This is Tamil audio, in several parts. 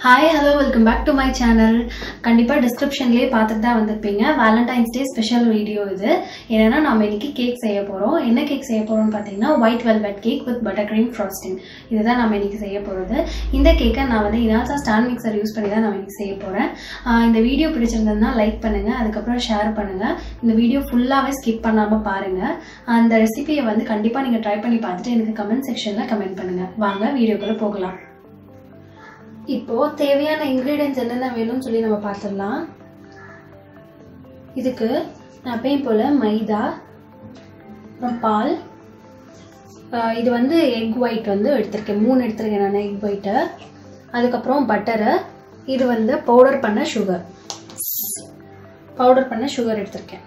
hi hello welcome back to my channel கண்டிப்பாக டிஸ்கிரிப்ஷன்லேயே பார்த்துட்டு தான் வந்திருப்பீங்க வேலண்டைன்ஸ் டே ஸ்பெஷல் வீடியோ இது ஏன்னா நம்ம இன்னைக்கு கேக் செய்ய போகிறோம் என்ன கேக் செய்ய போகிறோம்னு பார்த்தீங்கன்னா white velvet cake with butter cream frosting இதுதான் நம்ம இன்னைக்கு செய்ய போகிறது இந்த கேக்கை நான் வந்து இனாசா ஸ்டாண்ட் மிக்சர் யூஸ் பண்ணி தான் நான் இன்னைக்கு செய்ய போகிறேன் இந்த வீடியோ பிடிச்சிருந்ததுன்னா லைக் பண்ணுங்கள் அதுக்கப்புறம் ஷேர் பண்ணுங்கள் இந்த வீடியோ ஃபுல்லாகவே ஸ்கிப் பண்ணாமல் பாருங்கள் அந்த ரெசிபியை வந்து கண்டிப்பாக நீங்கள் ட்ரை பண்ணி பார்த்துட்டு எனக்கு கமெண்ட் செக்ஷனில் கமெண்ட் பண்ணுங்கள் வாங்க வீடியோக்குள்ளே போகலாம் இப்போ தேவையான இன்க்ரீடியன்ஸ் என்னென்ன வேணும்னு சொல்லி நம்ம பார்த்துடலாம் இதுக்கு நான் எப்பயும் போல் மைதா அப்புறம் பால் ஆஹ் இது வந்து எக் ஒயிட் வந்து எடுத்திருக்கேன் மூணு எடுத்திருக்கேன் நான் எக் ஒயிட்டு அதுக்கப்புறம் பட்டரு இது வந்து பவுடர் பண்ண சுகர் பவுடர் பண்ண சுகர் எடுத்திருக்கேன்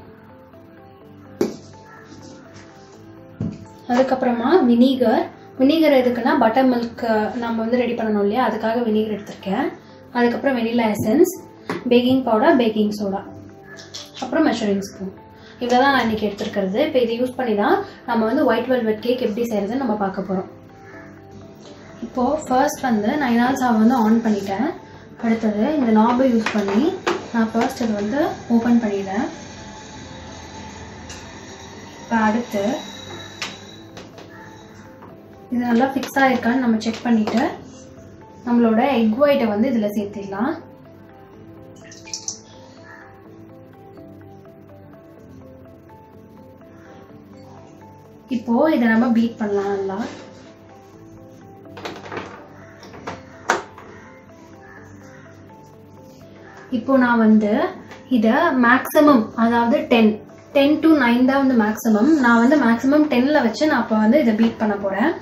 அதுக்கப்புறமா வினிகர் வினிகர் எதுக்குன்னா பட்டர் மில்க் நம்ம வந்து ரெடி பண்ணணும் இல்லையா அதுக்காக வினிகர் எடுத்திருக்கேன் அதுக்கப்புறம் vanilla essence baking powder baking soda அப்புறம் மெஷரிங் ஸ்பூன் இவ்வளோ தான் நான் இன்றைக்கி எடுத்துருக்கிறது இப்போ இதை யூஸ் பண்ணி தான் நம்ம வந்து ஒயிட் வெல்வெட் கேக் எப்படி செய்கிறதுன்னு நம்ம பார்க்க போகிறோம் இப்போது ஃபர்ஸ்ட் வந்து நான் இனால்சாவை வந்து ஆன் பண்ணிட்டேன் அடுத்தது இந்த நாபை யூஸ் பண்ணி நான் ஃபர்ஸ்ட் இது வந்து ஓப்பன் பண்ணிடுறேன் இப்போ அடுத்து இது நல்லா ஃபிக்ஸ் ஆகிருக்கான்னு நம்ம செக் பண்ணிவிட்டு நம்மளோட எக் ஒயிட்டை வந்து இதில் சேர்த்திடலாம் இப்போ இதை நம்ம பீட் பண்ணலாம் நல்லா இப்போ நான் வந்து இதை மேக்ஸிமம் அதாவது டென் டென் டு நைன் தான் வந்து மேக்ஸிமம் நான் வந்து மேக்ஸிமம் டென்னில் வச்சு நான் இப்போ வந்து இதை பீட் பண்ண போகிறேன்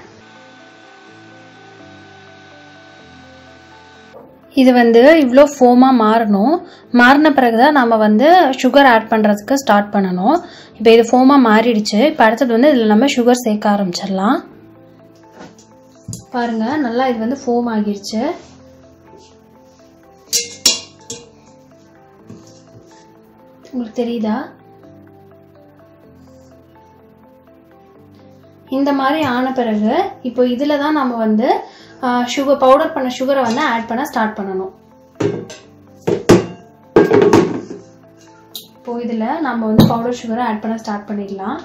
இது வந்து இவ்வளோ ஃபோமாக மாறணும் மாறின பிறகு தான் நம்ம வந்து சுகர் ஆட் பண்ணுறதுக்கு ஸ்டார்ட் பண்ணணும் இப்போ இது ஃபோமாக மாறிடுச்சு இப்போ அடுத்தது வந்து இதில் நம்ம சுகர் சேர்க்க ஆரம்பிச்சிடலாம் பாருங்கள் நல்லா இது வந்து ஃபோம் ஆகிருச்சு உங்களுக்கு தெரியுதா இந்த மாதிரி ஆன பிறகு இப்போ இதில் தான் நம்ம வந்து சுகர் பவுடர் பண்ண சுகரை வந்து ஆட் பண்ண ஸ்டார்ட் பண்ணணும் இப்போ இதில் நம்ம வந்து பவுடர் சுகரை ஆட் பண்ண ஸ்டார்ட் பண்ணிடலாம்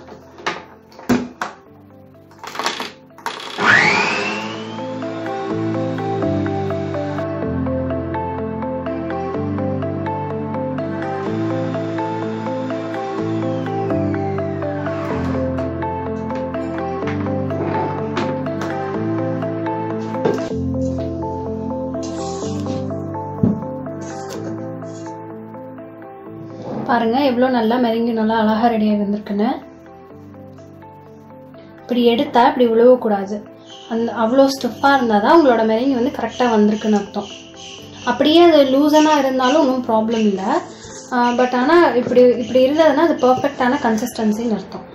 பாருங்க எவ்வளோ நல்லா மெருங்கி நல்லா அழகாக ரெடியாக வந்திருக்குன்னு இப்படி எடுத்தா இப்படி விழுவக்கூடாது அந்த அவ்வளோ ஸ்டிஃபாக இருந்தால் தான் உங்களோட மெருங்கி வந்து கரெக்டாக வந்திருக்குன்னு அர்த்தம் அப்படியே அது லூசனாக இருந்தாலும் ஒன்றும் ப்ராப்ளம் இல்லை பட் ஆனால் இப்படி இப்படி இருந்ததுன்னா அது பர்ஃபெக்டான கன்சிஸ்டன்சின்னு அர்த்தம்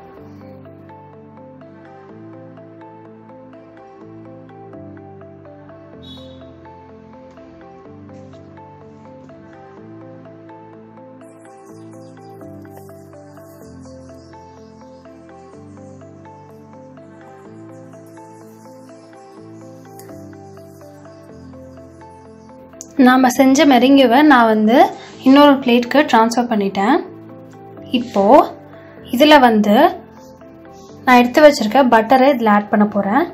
நாம் செஞ்ச மெரிங்குவை நான் வந்து இன்னொரு பிளேட்க்கு ட்ரான்ஸ்ஃபர் பண்ணிட்டேன் இப்போது இதில் வந்து நான் எடுத்து வச்சுருக்க பட்டரை இதில் ஆட் பண்ண போகிறேன்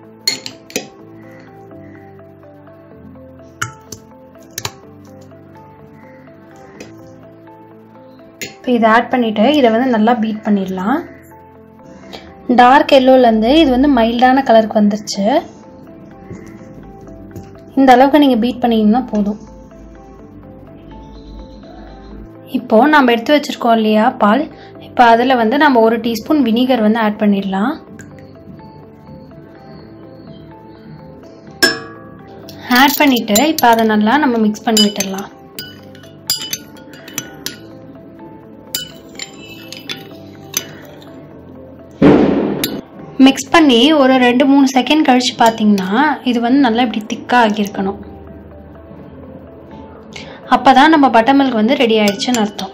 இப்போ இதை ஆட் பண்ணிவிட்டு இதை வந்து நல்லா பீட் பண்ணிடலாம் டார்க் எல்லோலேருந்து இது வந்து மைல்டான கலருக்கு வந்துருச்சு இந்த அளவுக்கு நீங்கள் பீட் பண்ணிங்கன்னா போதும் இப்போது நம்ம எடுத்து வச்சுருக்கோம் இல்லையா பால் இப்போ அதில் வந்து நம்ம ஒரு டீஸ்பூன் வினிகர் வந்து ஆட் பண்ணிடலாம் ஆட் பண்ணிவிட்டு இப்போ அதை நல்லா நம்ம மிக்ஸ் பண்ணி விட்டுடலாம் மிக்ஸ் பண்ணி ஒரு ரெண்டு மூணு செகண்ட் கழித்து பார்த்தீங்கன்னா இது வந்து நல்லா இப்படி திக்காக ஆகியிருக்கணும் அப்போ தான் நம்ம பட்டர் மில்க் வந்து ரெடி ஆயிடுச்சுன்னு அர்த்தம்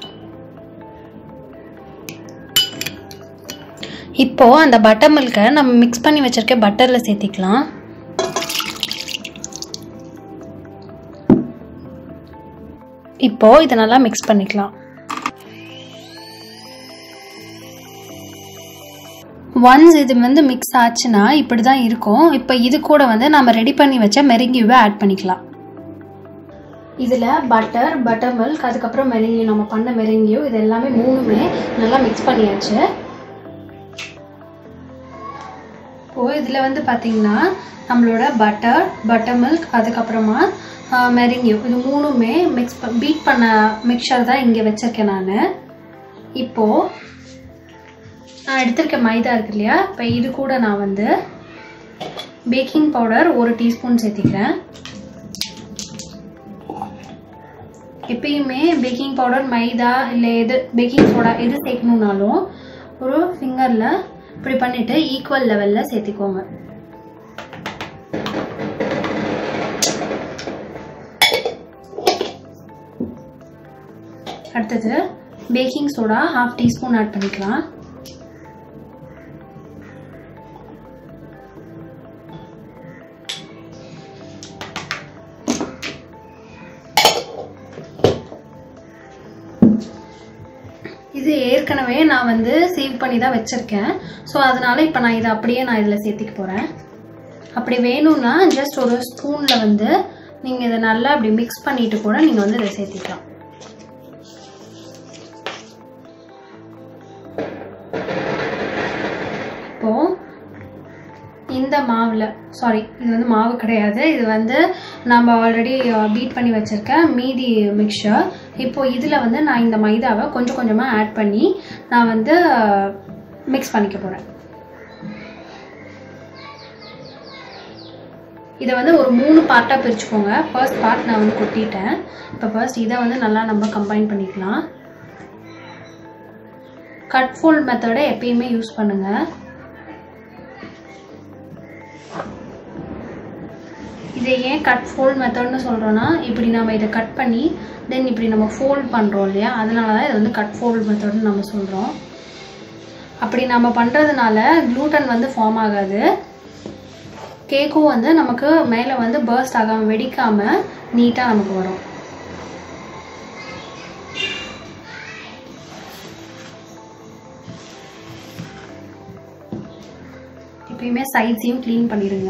இப்போது அந்த பட்டர் மில்கை நம்ம மிக்ஸ் பண்ணி வச்சுருக்க பட்டரில் சேர்த்திக்கலாம் இப்போ இதை நல்லா மிக்ஸ் பண்ணிக்கலாம் ஒன்ஸ் இது வந்து மிக்ஸ் ஆச்சுன்னா இப்படி தான் இருக்கும் இப்போ இது கூட வந்து நம்ம ரெடி பண்ணி வச்ச மெரிங்கியூவை ஆட் பண்ணிக்கலாம் இதில் பட்டர் பட்டர் மில்க் அதுக்கப்புறம் மெரிங்கியூ நம்ம பண்ண மெரிங்கியூ இது எல்லாமே மூணுமே நல்லா மிக்ஸ் பண்ணியாச்சு இப்போ இதில் வந்து பார்த்தீங்கன்னா நம்மளோட பட்டர் பட்டர் மில்க் அதுக்கப்புறமா மெரிங்கியூ இது மூணுமே மிக்ஸ் பீட் பண்ண மிக்சர் தான் இங்கே வச்சுருக்கேன் நான் இப்போது நான் எடுத்திருக்க மைதா இருக்கு இல்லையா இப்போ இது கூட நான் வந்து பேக்கிங் பவுடர் ஒரு டீஸ்பூன் சேர்த்திக்கிறேன் எப்பயுமே பேக்கிங் பவுடர் மைதா இல்லை எது பேக்கிங் சோடா எது சேர்க்கணுன்னாலும் ஒரு ஃபிங்கரில் இப்படி பண்ணிவிட்டு ஈக்குவல் லெவலில் சேர்த்திக்கோங்க அடுத்தது baking soda half teaspoon add பண்ணிக்கலாம் இது ஏற்கனவே நான் வந்து சேவ் பண்ணி தான் வச்சுருக்கேன் ஸோ அதனால இப்போ நான் இதை அப்படியே நான் இதில் சேர்த்திக்க போகிறேன் அப்படி வேணும்னா ஜஸ்ட் ஒரு ஸ்பூனில் வந்து நீங்கள் இதை நல்லா அப்படி மிக்ஸ் பண்ணிட்டு கூட நீங்கள் வந்து இதை சேர்த்திக்கலாம் இப்போது இந்த மாவில் சாரி இது வந்து மாவு கிடையாது இது வந்து நம்ம ஆல்ரெடி பீட் பண்ணி வச்சுருக்க மீதி மிக்சர் இப்போது இதில் வந்து நான் இந்த மைதாவை கொஞ்சம் கொஞ்சமாக ஆட் பண்ணி நான் வந்து மிக்ஸ் பண்ணிக்க போகிறேன் இதை வந்து ஒரு மூணு பார்ட்டாக பிரிச்சுக்கோங்க ஃபர்ஸ்ட் பார்ட் நான் வந்து கொட்டிட்டேன் இப்போ ஃபர்ஸ்ட் இதை வந்து நல்லா நம்ம கம்பைன் பண்ணிக்கலாம் கட் ஃபோல்ட் மெத்தடை எப்பயுமே யூஸ் பண்ணுங்கள் இதை ஏன் கட் ஃபோல்ட் மெத்தட்னு சொல்கிறோன்னா இப்படி நம்ம இதை கட் பண்ணி தென் இப்படி நம்ம ஃபோல்ட் பண்ணுறோம் இல்லையா அதனால தான் இது வந்து கட் ஃபோல்ட் மெத்தட்னு நம்ம சொல்கிறோம் அப்படி நம்ம பண்ணுறதுனால க்ளூட்டன் வந்து ஃபார்ம் ஆகாது கேக்கும் வந்து நமக்கு மேலே வந்து பர்ஸ்ட் ஆகாமல் வெடிக்காமல் நீட்டாக நமக்கு வரும் எப்பயுமே சைட்ஸையும் க்ளீன் பண்ணிடுங்க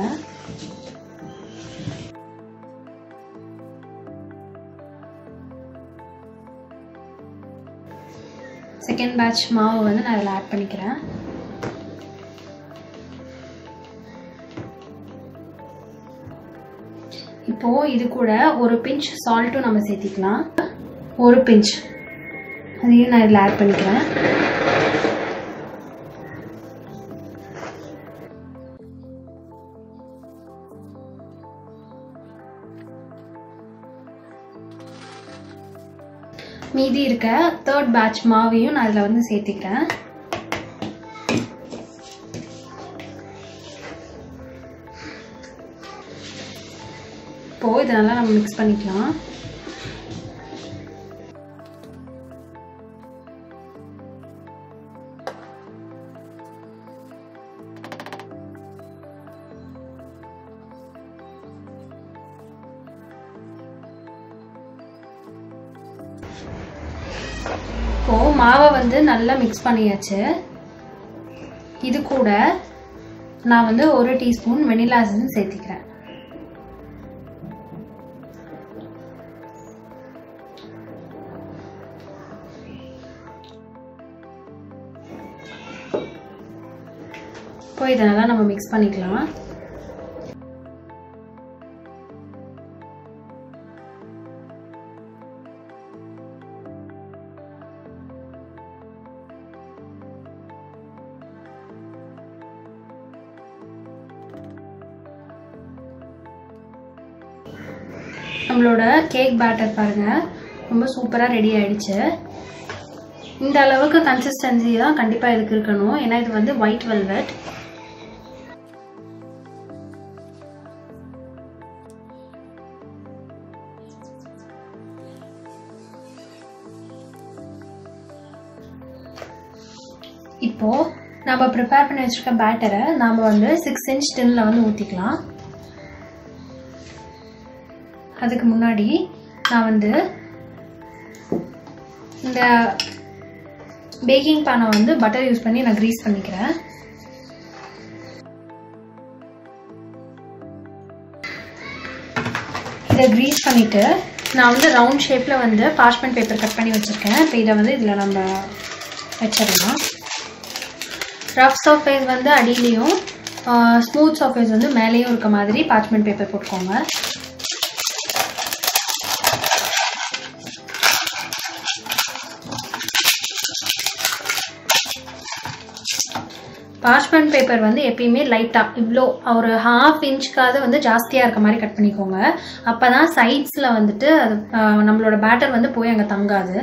செகண்ட் பேட்ச் மாவு வந்து நான் இதில் ஆட் பண்ணிக்கிறேன் இப்போது இது கூட ஒரு பிஞ்ச் சால்ட்டும் நம்ம சேர்த்திக்கலாம் ஒரு பிஞ்ச் அதையும் நான் இதில் ஆட் பண்ணிக்கிறேன் மீதி இருக்க தேர்ட் பேட்ச் மாவையும் நான் இதில் வந்து சேர்த்திக்கிறேன் இப்போ இதை நல்லா நம்ம மிக்ஸ் பண்ணிக்கலாம் இப்போது மாவை வந்து நல்லா மிக்ஸ் பண்ணியாச்சு இது கூட நான் வந்து ஒரு டீஸ்பூன் வெனிலா எசன்ஸ் சேர்த்திக்கிறேன் இப்போ இதை நல்லா நம்ம மிக்ஸ் பண்ணிக்கலாம் நம்மளோட கேக் பேட்டர் பாருங்கள் ரொம்ப சூப்பராக ரெடி ஆயிடுச்சு இந்த அளவுக்கு கன்சிஸ்டன்சி தான் கண்டிப்பாக இதுக்கு இருக்கணும் ஏன்னா இது வந்து ஒயிட் வெல்வெட் இப்போது நம்ம ப்ரிப்பேர் பண்ணி வச்சுருக்க பேட்டரை நாம் வந்து சிக்ஸ் இன்ச் டின்னில் வந்து ஊற்றிக்கலாம் அதுக்கு முன்னாடி நான் வந்து இந்த பேக்கிங் பேனை வந்து பட்டர் யூஸ் பண்ணி நான் க்ரீஸ் பண்ணிக்கிறேன் இதை க்ரீஸ் பண்ணிவிட்டு நான் வந்து ரவுண்ட் ஷேப்பில் வந்து பார்ச்மெண்ட் பேப்பர் கட் பண்ணி வச்சுருக்கேன் இப்போ இதை வந்து இதில் நம்ம வச்சிடலாம் ரஃப் சர்ஃபேஸ் வந்து அடியிலையும் ஸ்மூத் சர்ஃபேஸ் வந்து மேலேயும் இருக்க மாதிரி பார்ச்மெண்ட் பேப்பர் போட்டுக்கோங்க பார்ச்மெண்ட் பேப்பர் வந்து எப்பயுமே லைட்டாக இவ்வளோ ஒரு ஹாஃப் இன்ச்சுக்காவது வந்து ஜாஸ்தியாக இருக்க மாதிரி கட் பண்ணிக்கோங்க அப்போ தான் சைட்ஸில் வந்துட்டு அது ஆஹ், நம்மளோட பேட்டர் வந்து போய் அங்கே தங்காது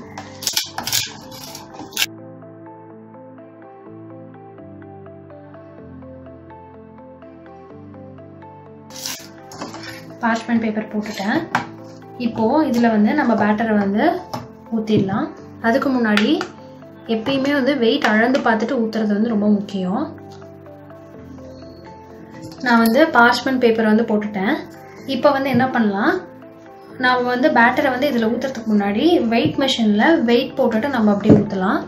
பார்ச்மெண்ட் பேப்பர் போட்டுட்டேன் இப்போது இதில் வந்து நம்ம பேட்டரை வந்து ஊற்றிடலாம் அதுக்கு முன்னாடி எப்பயுமே வந்து வெயிட் அளந்து பார்த்துட்டு ஊற்றுறது வந்து ரொம்ப முக்கியம் நான் வந்து பார்ச்மெண்ட் பேப்பர் வந்து போட்டுட்டேன் இப்போ வந்து என்ன பண்ணலாம் நான் வந்து பேட்டரை வந்து இதில் ஊற்றுறதுக்கு முன்னாடி வெயிட் மிஷினில் வெயிட் போட்டுட்டு நம்ம அப்படியே ஊற்றலாம்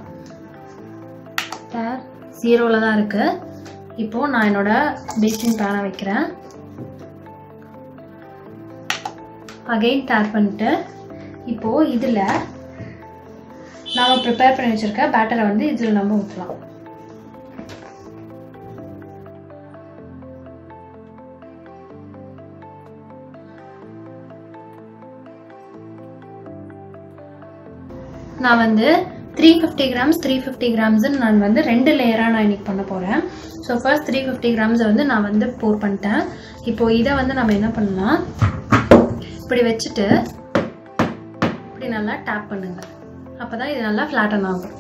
ஜீரோவில் தான் இருக்குது இப்போது நான் என்னோட பேக்கிங் பேனை வைக்கிறேன் அகைன் டேர் பண்ணிட்டு இப்போது இதில் நாம் ப்ரிப்பேர் பண்ணி வச்சுருக்க பேட்டரை வந்து இதில் நம்ம ஊற்றலாம் நான் வந்து three fifty grams three fifty கிராம்ஸ்ன்னு நான் வந்து ரெண்டு லேயராக நான் இன்னைக்கு பண்ண போகிறேன் ஸோ ஃபர்ஸ்ட் த்ரீ ஃபிஃப்டி கிராம்ஸை வந்து நான் வந்து போர் பண்ணிட்டேன் இப்போது இதை வந்து நம்ம என்ன பண்ணலாம் இப்படி வச்சுட்டு இப்படி நல்லா டேப் பண்ணுங்க அப்போ தான் இது நல்லா ஃப்ளாட்டன் ஆகும்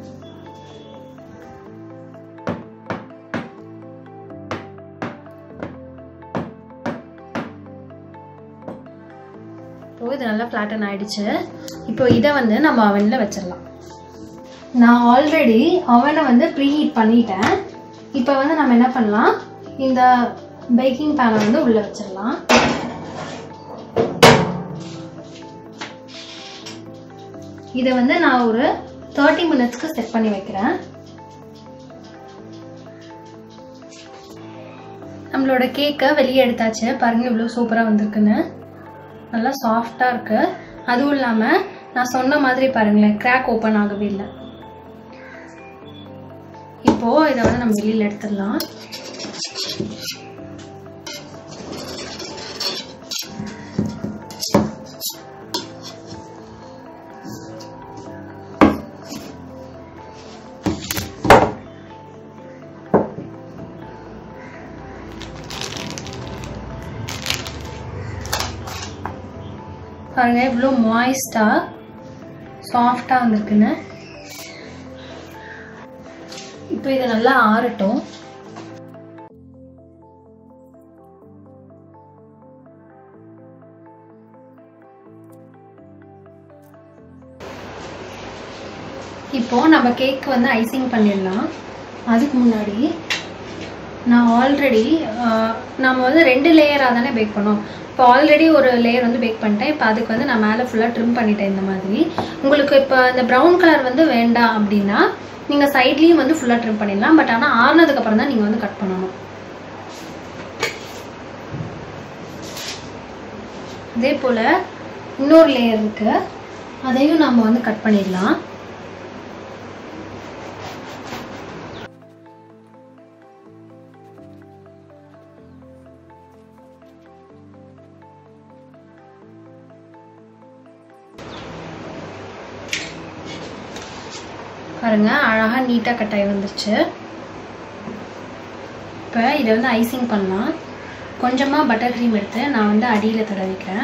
இப்போ இது நல்லா ஃப்ளாட்டன் ஆயிடுச்சு இப்போ இதை வந்து நம்ம அவனில் வச்சிடலாம் நான் ஆல்ரெடி அவனை வந்து ப்ரீ ஹீட் பண்ணிட்டேன் இப்போ வந்து நம்ம என்ன பண்ணலாம் இந்த பேக்கிங் பேனை வந்து உள்ளே வச்சிடலாம் இதை வந்து நான் ஒரு தேர்ட்டி மினிட்ஸ்க்கு செட் பண்ணி வைக்கிறேன் நம்மளோட கேக்கை வெளியே எடுத்தாச்சு பாருங்க இவ்வளோ சூப்பராக வந்திருக்குன்னு நல்லா சாஃப்டாக இருக்கு அதுவும் இல்லாமல் நான் சொன்ன மாதிரி பாருங்களேன் கிராக் ஓப்பன் ஆகவே இல்லை இப்போ இதை வந்து நம்ம வெளியில் எடுத்துடலாம் பாருங்க இவ்வளோ மாய்ஸ்டா சாஃப்டா வந்திருக்குன்னு இப்போ இதை நல்லா ஆறட்டும் இப்போ நம்ம கேக் வந்து ஐசிங் பண்ணிடலாம் அதுக்கு முன்னாடி நான் ஆல்ரெடி நம்ம வந்து ரெண்டு லேயராக தானே பேக் பண்ணோம் இப்போ ஆல்ரெடி ஒரு லேயர் வந்து பேக் பண்ணிட்டேன் இப்போ அதுக்கு வந்து நான் மேலே ஃபுல்லாக ட்ரிம் பண்ணிட்டேன் இந்த மாதிரி உங்களுக்கு இப்போ இந்த ப்ரௌன் கலர் வந்து வேண்டாம் அப்படின்னா நீங்கள் சைட்லேயும் வந்து ஃபுல்லாக ட்ரிம் பண்ணிடலாம் பட் ஆனால் ஆறுனதுக்கப்புறம் தான் நீங்கள் வந்து கட் பண்ணணும் அதே போல் இன்னொரு லேயர் இருக்குது அதையும் நம்ம வந்து கட் பண்ணிடலாம் பாருங்க அழகா நீட்டாக கட்டாயி வந்துருச்சு இப்போ இதை வந்து ஐசிங் பண்ணலாம் கொஞ்சமாக பட்டர் க்ரீம் எடுத்து நான் வந்து அடியில் தடவிக்கிறேன்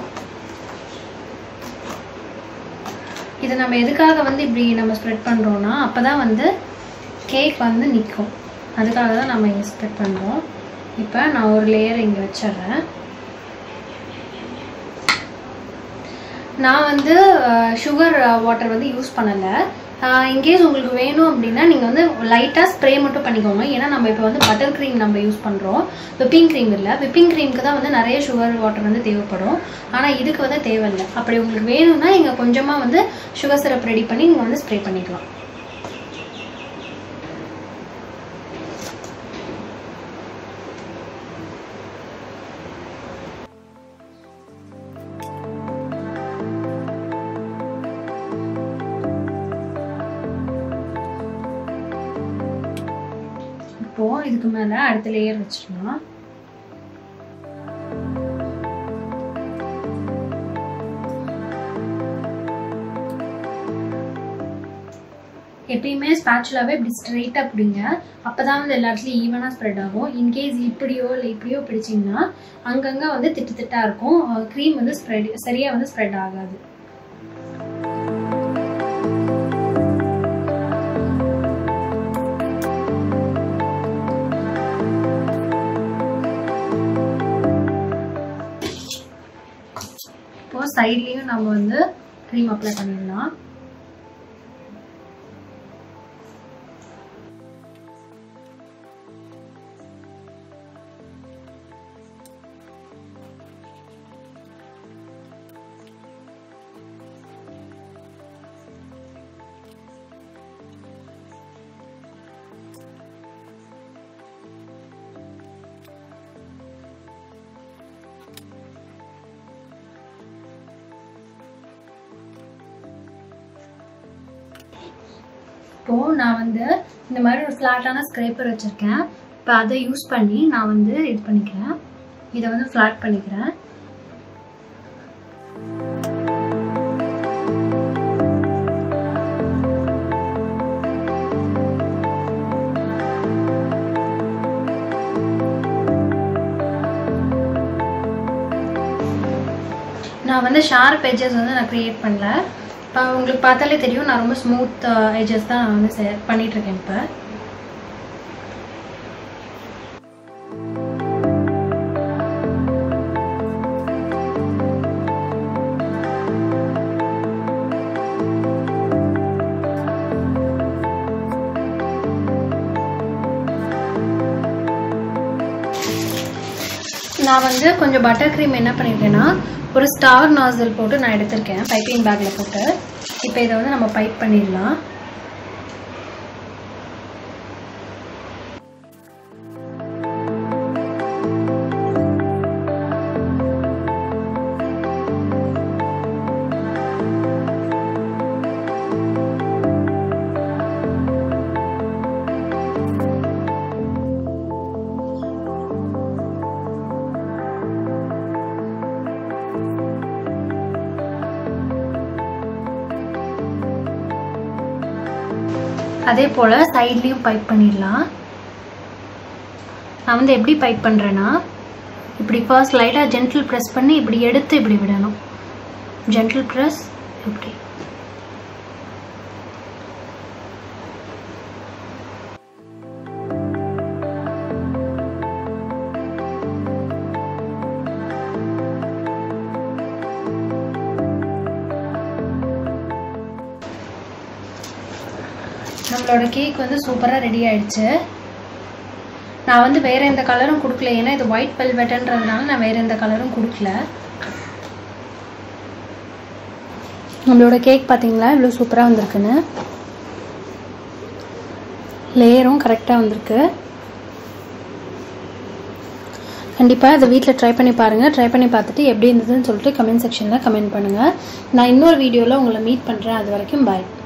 இதை நம்ம எதுக்காக வந்து இப்படி நம்ம ஸ்ப்ரெட் பண்ணுறோன்னா அப்போ தான் வந்து கேக் வந்து நிற்கும் அதுக்காக தான் நம்ம இங்கே ஸ்ப்ரெட் பண்ணுறோம் இப்போ நான் ஒரு லேயர் இங்கே வச்சிடுறேன் நான் வந்து சுகர் வாட்டர் வந்து யூஸ் பண்ணலை இன்கேஸ் உங்களுக்கு வேணும் அப்படின்னா நீங்கள் வந்து லைட்டாக ஸ்ப்ரே மட்டும் பண்ணிக்கோங்க ஏன்னா நம்ம இப்போ வந்து பட்டர் க்ரீம் நம்ம யூஸ் பண்ணுறோம் விப்பிங் க்ரீம் இல்லை விப்பிங் க்ரீமுக்கு தான் வந்து நிறைய சுகர் வாட்டர் வந்து தேவைப்படும் ஆனால் இதுக்கு வந்து தேவையில்லை அப்படி உங்களுக்கு வேணும்னா இங்கே கொஞ்சமாக வந்து சுகர் சிரப் ரெடி பண்ணி நீங்கள் வந்து ஸ்ப்ரே பண்ணிக்கலாம் இப்போ இதுக்கு மேல அடுத்த லேயர் வச்சிடலாம் எப்பயுமே ஸ்பேச்சுலாவே இப்படி ஸ்ட்ரெயிட்டாக பிடிங்க அப்போ தான் வந்து எல்லா இடத்துலையும் ஈவனாக ஸ்ப்ரெட் ஆகும் இன்கேஸ் இப்படியோ இல்லை இப்படியோ பிடிச்சிங்கன்னா அங்கங்கே வந்து திட்டு திட்டாக இருக்கும் க்ரீம் வந்து ஸ்ப்ரெட் சரியாக வந்து ஸ்ப்ரெட் ஆகாது இப்போ சைட்லேயும் நம்ம வந்து க்ரீம் அப்ளை பண்ணிடலாம் இப்போது நான் வந்து இந்த மாதிரி ஒரு ஃப்ளாட்டான ஸ்க்ரேப்பர் வச்சுருக்கேன் இப்போ அதை யூஸ் பண்ணி நான் வந்து இது பண்ணிக்கிறேன் இதை வந்து ஃப்ளாட் பண்ணிக்கிறேன் நான் வந்து ஷார்ப் எட்ஜஸ் வந்து நான் க்ரியேட் பண்ணல இப்போ உங்களுக்கு பார்த்தாலே தெரியும் நான் ரொம்ப ஸ்மூத் எட்ஜஸ் தான் நான் வந்து பண்ணிட்டு இருக்கேன் இப்போ நான் வந்து கொஞ்சம் பட்டர் க்ரீம் என்ன பண்ணியிருக்கேன்னா ஒரு ஸ்டார் நாசல் போட்டு நான் எடுத்திருக்கேன் பைப்பிங் பேக்கில் போட்டு இப்போ இதை வந்து நம்ம பைப் பண்ணிடலாம் அதே போல் சைட்லேயும் பைப் பண்ணிடலாம் நான் வந்து எப்படி பைப் பண்ணுறேன்னா இப்படி ஃபர்ஸ்ட் லைட்டாக ஜென்டில் ப்ரெஸ் பண்ணி இப்படி எடுத்து இப்படி விடணும் ஜென்டில் ப்ரெஸ் இப்படி நம்மளோட கேக் வந்து சூப்பராக ரெடி ஆயிடுச்சு நான் வந்து வேற எந்த கலரும் கொடுக்கல ஏன்னா இது ஒயிட் வெல்வெட்ன்றதுனால நான் வேற எந்த கலரும் கொடுக்கல நம்மளோட கேக் பார்த்தீங்களா இவ்வளோ சூப்பராக வந்திருக்குன்னு லேயரும் கரெக்டாக வந்திருக்கு கண்டிப்பாக இதை வீட்டில் ட்ரை பண்ணி பாருங்கள் ட்ரை பண்ணி பார்த்துட்டு எப்படி இருந்ததுன்னு சொல்லிட்டு கமெண்ட் செக்ஷனில் கமெண்ட் பண்ணுங்கள் நான் இன்னொரு வீடியோவில் உங்களை மீட் பண்ணுறேன் அது வரைக்கும் பாய்